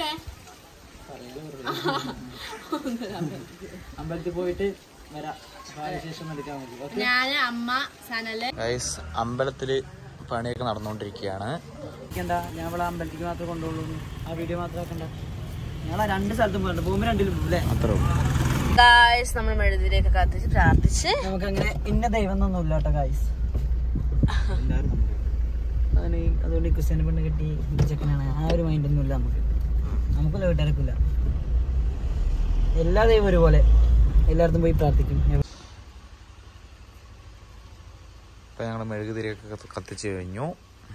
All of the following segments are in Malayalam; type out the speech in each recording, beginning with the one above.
എവിടെ അമ്പലത്തിൽ പോയിട്ട് വരാം ശേഷം എടുക്കാൻ മതി ഓക്കെ ഞാന് അമ്മ സനല് ഗൈസ് അമ്പലത്തില് പണിയൊക്കെ നടന്നുകൊണ്ടിരിക്കുകയാണ് എന്താ ഞാൻ ഇവിടെ അമ്പലത്തിലേക്ക് മാത്രമേ കൊണ്ടുപോകുള്ളൂ ആ വീഡിയോ മാത്രം ആക്കണ്ട ഞങ്ങളാ രണ്ട് സ്ഥലത്തും പോകണ്ട ഭൂമി രണ്ടിലും പോകും അല്ലേ അത്രേ ഉള്ളൂ ഗായ്സ് നമ്മൾ മെഴുതിരിയൊക്കെ കത്തിച്ച് പ്രാർത്ഥിച്ച് നമുക്ക് അങ്ങനെ ഇന്ന ദൈവം എന്നൊന്നും ഇല്ല കേട്ടോ ഗായ്സ് അതിന് അതുകൊണ്ട് ഈ ക്രിസ്ത്യാനി പെണ്ണ് കിട്ടി ഹിന്ദു ചെക്കനാണ് ആ ഒരു മൈൻഡ് ഒന്നും ഇല്ല നമുക്ക് നമുക്കല്ല വീട്ടുകാർക്കില്ല എല്ലാ ദൈവം ഒരുപോലെ എല്ലായിടത്തും പോയി പ്രാർത്ഥിക്കും ഇപ്പൊ ഞങ്ങൾ മെഴുകുതിരിയൊക്കെ കത്ത് കത്തിച്ച് കഴിഞ്ഞു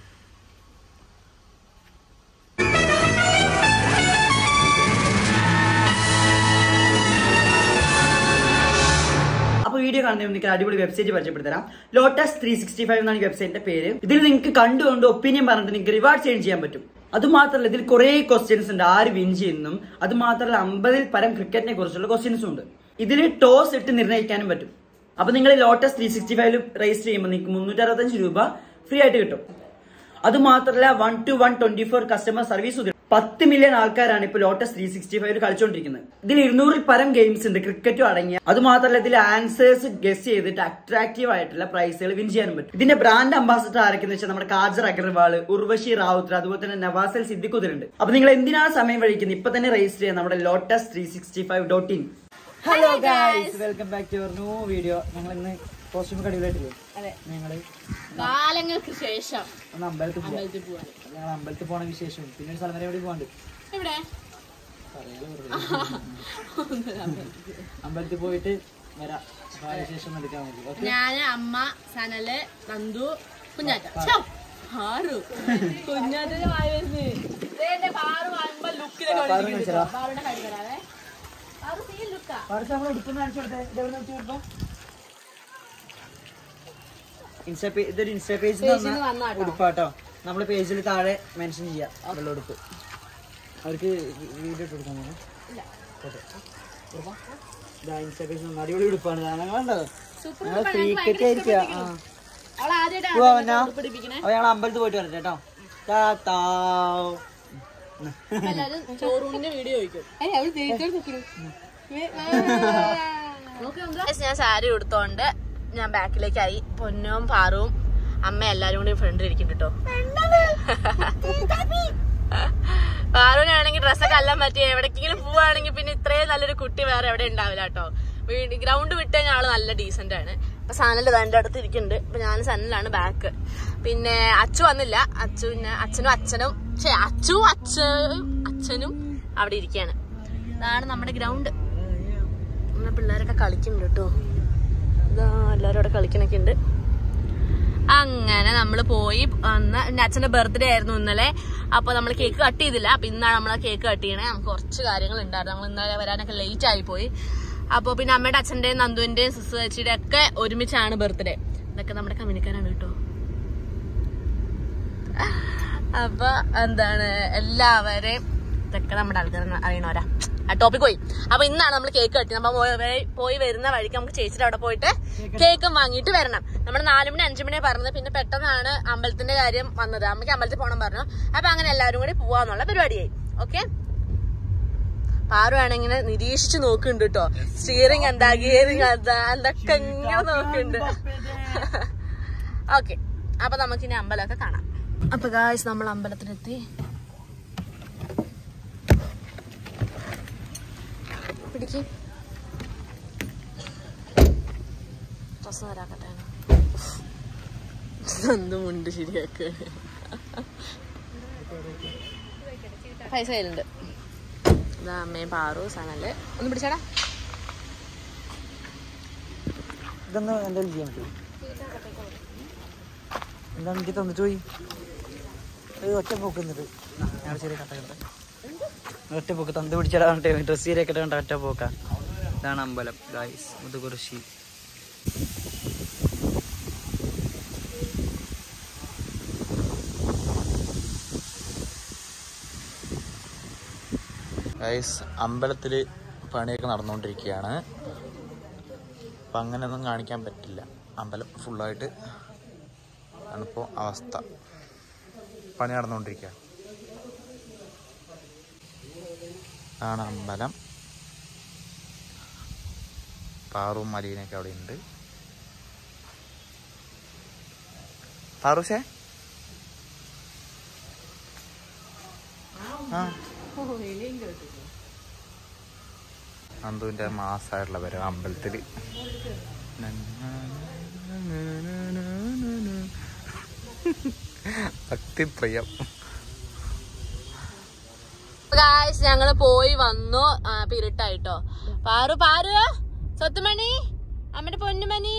അപ്പൊ വീഡിയോ കാണുന്നതിന് നിങ്ങൾക്ക് അടിപൊളി വെബ്സൈറ്റ് പരിചയപ്പെടുത്തരാം ലോട്ടസ് ത്രീ സിക്സ്റ്റി ഫൈവ് എന്നാണ് ഈ വെബ്സൈറ്റിന്റെ പേര് ഇതിൽ നിങ്ങൾക്ക് കണ്ടുകൊണ്ട് ഒപ്പീനിയൻ പറഞ്ഞിട്ട് നിങ്ങൾക്ക് റിവാർഡ് ചേഞ്ച് ചെയ്യാൻ പറ്റും അത് മാത്രമല്ല ഇതിൽ കുറെ ക്വസ്റ്റ്യൻസ് ഉണ്ട് ആര് വിൻ ചെയ്യുന്നും അത് മാത്രമല്ല അമ്പതിൽ പരം ക്രിക്കറ്റിനെ കുറിച്ചുള്ള ക്വസ്റ്റ്യൻസും ഉണ്ട് ഇതിൽ ടോസ് ഇട്ട് നിർണ്ണയിക്കാനും പറ്റും അപ്പൊ നിങ്ങൾ ലോട്ടസ് ത്രീ സിക്സ്റ്റി ഫൈവിൽ രജിസ്റ്റർ ചെയ്യുമ്പോൾ നിങ്ങൾക്ക് മുന്നൂറ്റി അറുപത്തഞ്ച് രൂപ ഫ്രീ ആയിട്ട് കിട്ടും അത് മാത്രമല്ല one to one twenty four customer service പത്ത് മില്യൺ ആൾക്കാരാണ് ഇപ്പോൾ ലോട്ടസ് ത്രീ സിക്സ്റ്റി ഫൈവ് കളിച്ചുകൊണ്ടിരിക്കുന്നത് ഇതിൽ ഇരുന്നൂറിൽ പരം ഗെയിംസ് ഉണ്ട് ക്രിക്കറ്റും അടങ്ങിയ അത് മാത്രമല്ല ഇതിൽ ആൻസേഴ്സ് ഗസ് ചെയ്തിട്ട് അട്രാക്റ്റീവ് ആയിട്ടുള്ള പ്രൈസുകൾ വിൻ ചെയ്യാനും പറ്റും ഇതിന്റെ ബ്രാൻഡ് അംബാസഡർ ആരൊക്കെന്ന് വെച്ചാൽ നമ്മുടെ കാജർ അഗർവാൾ ഉർവശി റാവുത്ര അതുപോലെ തന്നെ നവാസൽ സിദ്ദിഖുദരുണ്ട് അപ്പൊ നിങ്ങൾ എന്തിനാണ് സമയം വഴിക്കുന്നത് ഇപ്പൊ തന്നെ രജിസ്റ്റർ ചെയ്യാം നമ്മുടെ Lotus three sixty five dot in hello guys welcome back to your new video ഞങ്ങൾ ഇന്ന് കോസ്റ്റ്യൂം അടിപൊളിയായിട്ടില്ലേ അതെ ഞങ്ങള് കാലങ്ങൾക്ക് ശേഷം ഒന്ന് അമ്പലത്തിൽ പോവാം അമ്പലത്തിൽ പോവാൻ ഞങ്ങൾ അമ്പലത്തിൽ പോണ വിശേഷം പിന്നെ ഒരു സ്ഥലം വരെ എവിടെ പോകാണ്ട് എവിടെ അമ്പലത്തിൽ പോയിട്ട് വരാം ആ വിശേഷം എടുക്കാൻ മതി ഓക്കെ ഞാന് അമ്മ സനല് നന്ദു കുഞ്ഞാറ്റ ഛോ, പാറു കുഞ്ഞാറ്റന് വായ വരുന്നത് പാറു വാങ്ങുമ്പോ ലുക്കിലൊക്കെ പാറുടെ കടി തരാവേ പാറു സീ ലുക്കാ പഠിച്ച നമ്മൾ എടുക്കുന്ന കാണിച്ചു കൊടുത്തേ ഇതെവിടെ നോക്കി വരുമ്പോ ഇൻസ്റ്റാ പേജ് ഇതൊരു ഇൻസ്റ്റാ പേജിൽ പേജിൽ നിന്ന് വന്നാട്ടോ. ഉടുപ്പാട്ടോ നമ്മൾ പേജിൽ താഴെ മെൻഷൻ ചെയ്യാം വെള്ള ഉടുപ്പ് അവർക്ക് വീഡിയോ ഇട്ട് കൊടുക്കാൻ പോകണം ഇതാ ഇൻസ്റ്റാ പേജിൽ നിന്ന് അടിപൊളി ഉടുപ്പാണ് ഞങ്ങളുണ്ടോ സൂപ്പർ ഞങ്ങൾ ക്രിക്കറ്റ് ആയിരിക്കുക ആ അവൾ ആദ്യമായിട്ടാണ് പോവാ വന്നാ? പഠിപ്പിക്കണേ അപ്പൊ ഞങ്ങൾ അമ്പലത്തിൽ പോയിട്ട് വരട്ടെ കേട്ടോ ടാറ്റാ എല്ലാരും ചോറൂണിന്റെ വീഡിയോ ചോദിക്കും ഞാൻ സാരി ഉടുത്തോണ്ട് ഞാൻ ബാക്കിലേക്കായി പൊന്നും പാറും അമ്മ എല്ലാരും കൂടി ഫ്രണ്ടിൽ ഇരിക്കുന്നുണ്ട് കേട്ടോ പാറുവിനാണെങ്കിൽ ഡ്രസ്സൊക്കെ എല്ലാം പറ്റി എവിടേക്കെങ്കിലും പോവാണെങ്കിൽ പിന്നെ ഇത്രയും നല്ലൊരു കുട്ടി വേറെ എവിടെ ഉണ്ടാവില്ല കേട്ടോ ഗ്രൗണ്ട് വിട്ട് കഴിഞ്ഞാൽ ആള് നല്ല ഡീസന്റ് ആണ് അപ്പൊ സനല് തന്റെ അടുത്ത് ഇരിക്കുന്നുണ്ട് അപ്പൊ ഞാൻ സനലാണ് ബാക്ക് പിന്നെ അച്ചു വന്നില്ല അച്ചു പിന്നെ അച്ഛനും അച്ഛനും ഛേ അച്ചു അച്ഛനും അച്ഛനും അവിടെ ഇരിക്കുകയാണ് ഇതാണ് നമ്മുടെ ഗ്രൗണ്ട് നമ്മുടെ പിള്ളേരൊക്കെ കളിക്കുന്നുണ്ട് കേട്ടോ ഇതാ എല്ലാവരും അവിടെ കളിക്കണൊക്കെ ഉണ്ട് അങ്ങനെ നമ്മൾ പോയി അന്ന് എന്റെ അച്ഛന്റെ ബർത്ത്ഡേ ആയിരുന്നു ഇന്നലെ അപ്പൊ നമ്മൾ കേക്ക് കട്ട് ചെയ്തില്ല അപ്പൊ ഇന്നാണ് നമ്മൾ കേക്ക് കട്ട് ചെയ്യണേ നമുക്ക് കുറച്ച് കാര്യങ്ങൾ ഉണ്ടായിരുന്നു നമ്മൾ ഇന്നലെ വരാനൊക്കെ ലേറ്റ് ആയി പോയി അപ്പൊ പിന്നെ അമ്മയുടെ അച്ഛന്റെയും നന്ദുവിന്റെയും സിസ് ചേച്ചിയുടെ ഒക്കെ ഒരുമിച്ചാണ് ബർത്ത്ഡേ ഇതൊക്കെ നമ്മുടെ കമ്പനിക്കാരാണ് കേട്ടോ അപ്പൊ എന്താണ് എല്ലാവരെയും ഇതൊക്കെ നമ്മുടെ ആൾക്കാർ അറിയണവരാ ആ ടോപ്പിക് പോയി അപ്പൊ ഇന്നാണ് നമ്മൾ കേക്ക് കട്ടി നമ്മൾ പോയി- പോയി വരുന്ന വഴിക്ക് നമുക്ക് ചേച്ചിയുടെ അവിടെ പോയിട്ട് കേക്കും വാങ്ങിയിട്ട് വരണം നമ്മൾ നാലു മണി അഞ്ചു മണി പറഞ്ഞത് പിന്നെ പെട്ടെന്നാണ് അമ്പലത്തിന്റെ കാര്യം വന്നത് അമ്മയ്ക്ക് അമ്പലത്തിൽ പോകണം പറഞ്ഞു അപ്പൊ അങ്ങനെ എല്ലാവരും കൂടി പോവാന്നുള്ള പരിപാടിയായി ഓക്കെ പാറുവാണ് ഇങ്ങനെ നിരീക്ഷിച്ച് നോക്കുന്നുണ്ട് കേട്ടോ സ്റ്റിയറിംഗ് എന്താ ഗിയറിംഗ് എന്താ എന്തൊക്കെ ഇങ്ങനെ നോക്കുന്നുണ്ട് ഓക്കെ അപ്പൊ നമുക്കിനി അമ്പലമൊക്കെ കാണാം അപ്പൊ ഗായ്സ് നമ്മൾ അമ്പലത്തിലെത്തി പിടിക്ക് ഡ്രസ് തരാക്കട്ടെ എന്തുമുണ്ട് ശരിയാക്ക് പൈസ കയ്യിലുണ്ട് ഇതാ അമ്മയും പാറു സനല് ഒന്ന് പിടിച്ചാടാ ഇതൊന്ന് എന്തെങ്കിലും ചെയ്യാൻ പറ്റുമോ എന്താണ് എനിക്ക് തന്നിട്ട് പോയി ഒരു ഒറ്റ പോക്ക് എന്നിട്ട് ഞാൻ ചെറിയ കട്ട കണ്ട ഒറ്റ പോക്ക് തന്ത് പിടിച്ചടാ ഡ്രസ് ചെയ്തൊക്കെ കണ്ട ഒറ്റ പോക്ക ഇതാണ് അമ്പലം ഗായ്സ് മുതുകുറിശി ഗൈസ് അമ്പലത്തിൽ പണിയൊക്കെ നടന്നുകൊണ്ടിരിക്കുകയാണ് അപ്പം അങ്ങനെയൊന്നും കാണിക്കാൻ പറ്റില്ല അമ്പലം ഫുള്ളായിട്ട് ആണിപ്പോൾ അവസ്ഥ പണി നടന്നുകൊണ്ടിരിക്കുകയാണ് ആണ് അമ്പലം പാറും മലീനൊക്കെ അവിടെ ഉണ്ട് പാറുഷേ ആ അന്തുവിന്റെ മാസമായിട്ടുള്ള വരവ് അമ്പലത്തില് ഭക്തിപ്രിയം ഗായ്സ് ഞങ്ങള് പോയി വന്നു ആ, ഇപ്പൊ ഇരുട്ടായിട്ടോ പാറു പാറു സ്വത്തുമണി അമ്മന്റെ പൊന്നുമണി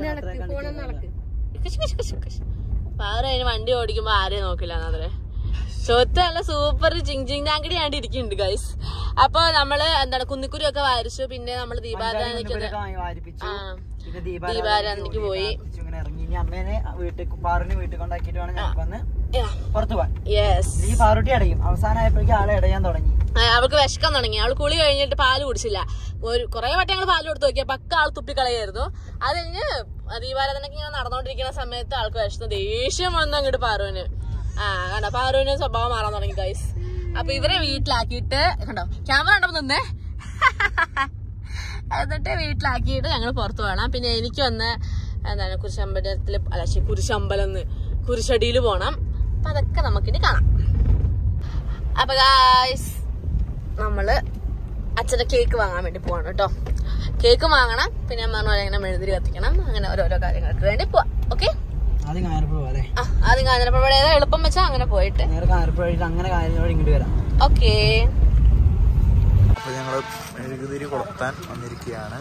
കുശ് കുശ് കുശ് കുശ്. പാറു അതിന് വണ്ടി ഓടിക്കുമ്പോ ആരെയും നോക്കില്ല എന്നത്രേ സ്വത്ത് നല്ല സൂപ്പർ ചിങ് ചിങ് ടാങ്കടി ആണ്ട് ഇരിക്കുന്നുണ്ട് ഗൈസ് അപ്പൊ നമ്മള് എന്താണ് കുന്നിക്കുരി ഒക്കെ വരച്ചു പിന്നെ നമ്മള് ദീപാരാധനയ്ക്ക് ഇവരൊക്കെ വാങ്ങി വാരിപ്പിച്ചു. ആ. പിന്നെ ദീപാരാധനയ്ക്ക് പോയി. പ്രാർത്ഥിച്ചു, ഇങ്ങനെ ഇറങ്ങി ഇനി അമ്മേനെ വീട്ടിൽ പാറിന് വീട്ടിൽ കൊണ്ടാക്കിയിട്ട് വേണം ഞങ്ങൾക്ക് വന്ന് പുറത്തു പോവാൻ യെസ് ഈ പാറുട്ടി അടയും അവസാനമായപ്പോഴേക്കും ആളെ ഇടയാൻ തുടങ്ങി അവൾക്ക് വിശക്കാൻ തുടങ്ങി അവൾ കുളി കഴിഞ്ഞിട്ട് പാല് കുടിച്ചില്ല ഒരു കുറെ വട്ടം ഞങ്ങൾ പാല് കൊടുത്തു നോക്കിയ പക്ക ആൾ തുപ്പിക്കളയായിരുന്നു അത് കഴിഞ്ഞ് ദീപാരാധനക്ക് ഇങ്ങനെ നടന്നുകൊണ്ടിരിക്കുന്ന സമയത്ത് ആൾക്ക് വിശന്നു ദേഷ്യം വന്നു അങ്ങോട്ട് പാറുവിന് ആ കണ്ടോ പാറുവിന് സ്വഭാവം മാറാൻ തുടങ്ങി ഗൈസ് അപ്പൊ ഇവരെ വീട്ടിലാക്കിയിട്ട് കണ്ടോ ക്യാമറ ഉണ്ടോ നിന്നേ എന്നിട്ട് വീട്ടിലാക്കിയിട്ട് ഞങ്ങൾ പുറത്തു പോകണം പിന്നെ എനിക്ക് വന്ന് എന്താണ് കുരിശമ്പലത്തിൽ അല്ല ശ്ശെ, കുരിശമ്പലം കുരിശടിയിൽ പോണം അപ്പൊ അതൊക്കെ നമുക്കിനി കാണാം അപ്പൊ ഗായ്സ് നമ്മള് അച്ഛന്റെ കേക്ക് വാങ്ങാൻ വേണ്ടി പോവാണ് കേട്ടോ കേക്ക് വാങ്ങണം പിന്നെ ഞാൻ പറഞ്ഞ പോലെ ഇങ്ങനെ മെഴുതിരി കത്തിക്കണം അങ്ങനെ ഓരോരോ കാര്യങ്ങൾക്ക് വേണ്ടി പോവാം ഓക്കെ ആദ്യം കാഞ്ഞിരപ്പുഴ അല്ലേ ആ ആദ്യം കാഞ്ഞിരപ്പുഴ ഏതാ എളുപ്പം വെച്ചാൽ അങ്ങനെ പോയിട്ട് നേരെ കാഞ്ഞിരപ്പുഴ വഴിയിട്ട് അങ്ങനെ കാഞ്ഞിരപ്പുഴ ഇങ്ങോട്ട് വരാം ഓക്കേ അപ്പൊ ഞങ്ങള് മെഴുകുതിരി കൊളുത്താൻ വന്നിരിക്കുകയാണ്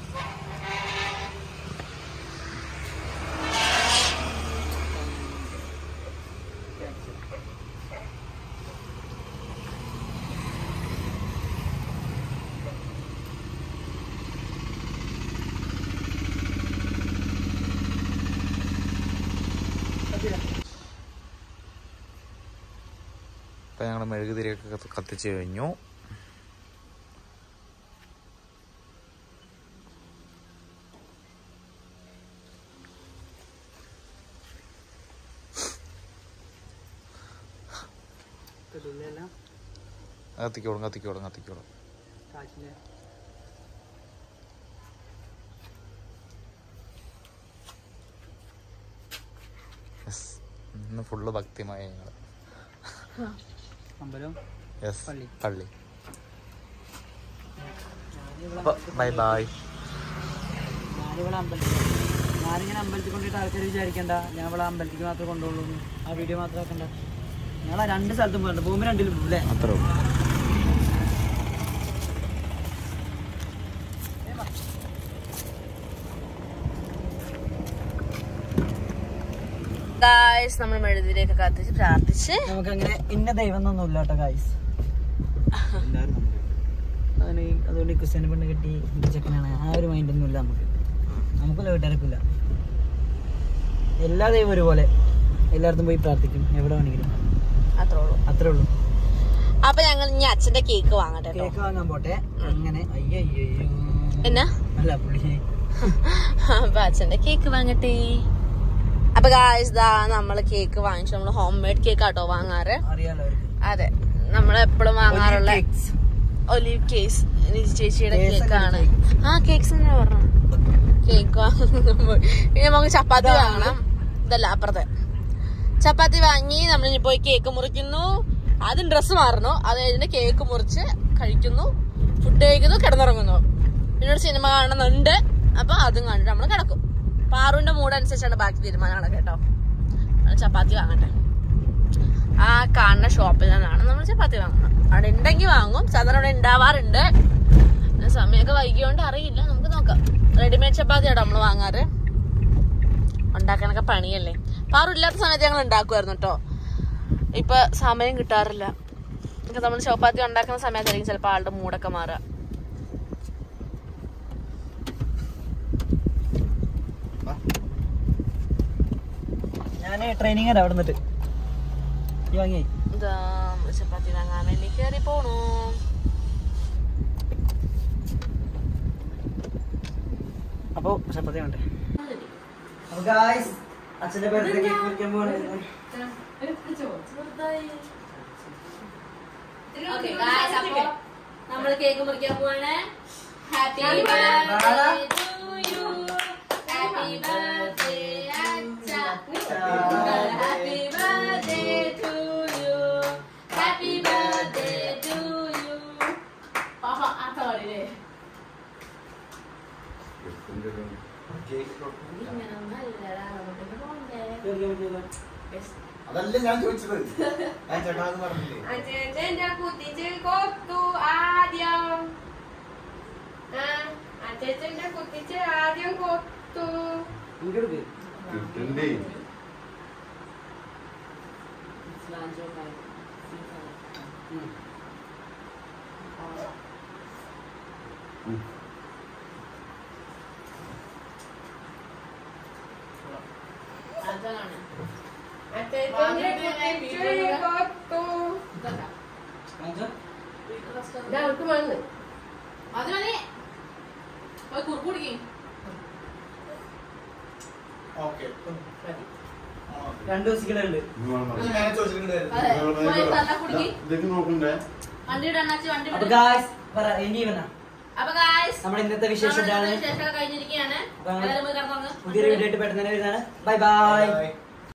അപ്പൊ ഞങ്ങള് മെഴുകുതിരിയൊക്കെ കത്ത് കത്തിച്ച് കഴിഞ്ഞു കത്തിക്കോളും കത്തിക്കോളും കത്തിക്കോളും യെസ് ഇന്ന് ഫുള്ള് ഭക്തിമായ ഞങ്ങള് അമ്പലം യെസ് പള്ളി. പള്ളി ബൈ ബൈ ഞാനിവിടെ അമ്പലത്തിൽ ഞാനിങ്ങനെ അമ്പലത്തിൽ കൊണ്ടിട്ട് ആൾക്കാർ വിചാരിക്കണ്ട ഞാൻ ഇവിടെ അമ്പലത്തിക്ക് മാത്രമേ കൊണ്ടുള്ളൂ എന്ന്. ആ വീഡിയോ മാത്രം ആക്കണ്ട ഞങ്ങൾ രണ്ട് സ്ഥലത്തും പോകണ്ട ഭൂമി രണ്ടിലും പോകും അല്ലേ അത്രേ ഉള്ളൂ ഗായ്സ് നമ്മൾ മെഴുതിരിയൊക്കെ കത്തിച്ച് പ്രാർത്ഥിച്ച് നമുക്കങ്ങനെ ഇന്ന ദൈവം എന്നൊന്നും ഇല്ല കേട്ടോ ഗായ്സ് അതിന് ഈ- അതുകൊണ്ട് ഈ ക്രിസ്ത്യാനി പെണ്ണ് കിട്ടി ഈ ചെക്കനാണ് ആ ഒരു മൈൻഡ് ഒന്നും ഇല്ല നമുക്ക് നമുക്കില്ല വീട്ടുകാർക്കില്ല എല്ലാ ദൈവം ഒരുപോലെ എല്ലായിടത്തും പോയി പ്രാർത്ഥിക്കും എവിടെ വേണമെങ്കിലും അത്രേ ഉള്ളൂ അത്രേ ഉള്ളൂ അപ്പൊ ഞങ്ങൾ ഇനി അച്ഛന്റെ കേക്ക് വാങ്ങട്ടെ കേട്ടോ കേക്ക് വാങ്ങാൻ പോട്ടെ അങ്ങനെ അയ്യോ എന്നാ അല്ല പുള്ളി അപ്പൊ അച്ഛന്റെ കേക്ക് വാങ്ങട്ടെ അപ്പൊ ഗായ്സ് ദാ നമ്മള് കേക്ക് വാങ്ങിച്ചു നമ്മള് ഹോം മെയ്ഡ് കേക്ക് ആട്ടോ വാങ്ങാറ് അറിയാലോ അവർക്ക് അതെ നമ്മൾ എപ്പോഴും വാങ്ങാറുള്ള Olive cakes. Olive cakes Nidhi ചേച്ചിയുടെ Case കേക്ക് അല്ല, ആണ് ആ കേക്ക്സ് തന്നെ പറഞ്ഞു കേക്ക് വാങ്ങുമ്പോൾ പിന്നെ നമുക്ക് ചപ്പാത്തി വാങ്ങണം ഇതല്ല അപ്പുറത്തെ ചപ്പാത്തി വാങ്ങി നമ്മൾ ഇനി പോയി കേക്ക് മുറിക്കുന്നു ആദ്യം ഡ്രസ്സ് മാറണു അത് കഴിഞ്ഞ് കേക്ക് മുറിച്ച് കഴിക്കുന്നു ഫുഡ് കഴിക്കുന്നു കിടന്നുറങ്ങുന്നു പിന്നീട് സിനിമ കാണുന്നുണ്ട് അപ്പൊ അതും കണ്ടിട്ട് നമ്മൾ കിടക്കും പാറുവിന്റെ മൂഡ് അനുസരിച്ചാണ് ബാക്കി തീരുമാനങ്ങളൊക്കെ കേട്ടോ നമ്മള് ചപ്പാത്തി വാങ്ങട്ടെ ആ കാണുന്ന ഷോപ്പിൽ നിന്നാണ് നമ്മൾ ചപ്പാത്തി വാങ്ങുന്നത് അവിടെ ഉണ്ടെങ്കിൽ വാങ്ങും സാധാരണ അവിടെ ഉണ്ടാവാറുണ്ട് പിന്നെ സമയമൊക്കെ വൈകിയോണ്ട് അറിയില്ല നമുക്ക് നോക്കാം റെഡിമെയ്ഡ് ചപ്പാത്തിയാട്ടോ നമ്മൾ വാങ്ങാറ് ഉണ്ടാക്കാനൊക്കെ പണിയല്ലേ പാറു ഇല്ലാത്ത സമയത്ത് ഞങ്ങൾ ഉണ്ടാക്കുമായിരുന്നു കേട്ടോ ഇപ്പൊ സമയം കിട്ടാറില്ല ഇപ്പൊ നമ്മൾ ചപ്പാത്തി ഉണ്ടാക്കുന്ന സമയത്തായിരിക്കും ചിലപ്പോൾ ആളുടെ മൂടൊക്കെ മാറുക ഞാൻ ട്രെയിനിങ് അവിടെ നിന്നിട്ട് ഈ വാങ്ങി ഇതാ നമ്മള് ചപ്പാത്തി വാങ്ങാൻ വേണ്ടി കയറി പോണു അപ്പൊ ചപ്പാത്തി വേണ്ടേ അപ്പൊ ഗായ്സ് അച്ഛന്റെ ബർത്ത്ഡേ കേക്ക് മുറിക്കാൻ പോകണേ Okay, guys, അപ്പൊ നമ്മള് കേക്ക് മുറിക്കാൻ പോവാണ് ഹാപ്പി വാടാ. Birthday to you happy birthday അച്ഛ happy birthday to you happy birthday to you പാപ്പ ആ സോറി ഇങ്ങനൊന്നല്ലടാ നമുക്ക് പോണ്ടേ അതല്ല ഞാൻ ചോദിച്ചത് ഞാൻ ചേട്ടാന്ന് പറഞ്ഞില്ലേ അച്ഛൻ്റെ കുത്തിച്ച് കൊത്തു ആദ്യം ആ, അച്ഛന്റെ കുത്തിച്ച് ആദ്യം കൊത്തു ഇങ്ങോട്ട് കിട്ടണ്ടേ അതാണ് അച്ഛന്റെ കുത്തിച്ച് കൊത്തു ഇതാ അവർക്ക് വന്ന് അത് മതി പോയി കുറുക്കുടിക്കും ഓക്കെ രണ്ടു ദിവസങ്ങളുണ്ട് ഞാൻ ചോദിച്ചിട്ടുണ്ട് അതെ. പോയി തള്ള കുടുക്കി. ഇതൊക്കെ നോക്കണ്ടേ വണ്ടിയുടെ അണ്ണാച്ചി വണ്ടി അപ്പൊ വിട്. ഗായ്സ് പറ ഇനി വന്ന അപ്പൊ ഗായ്സ് നമ്മുടെ ഇന്നത്തെ വിശേഷം എന്താണ് വിശേഷമൊക്കെ കഴിഞ്ഞിരിക്കുകയാണ് അപ്പൊ എല്ലാവരും പോയി കിടന്നുറങ്ങ്. പുതിയൊരു വീഡിയോ ആയിട്ട് പെട്ടെന്ന് തന്നെ വരുന്നതാണ് ബൈ ബൈ ബൈ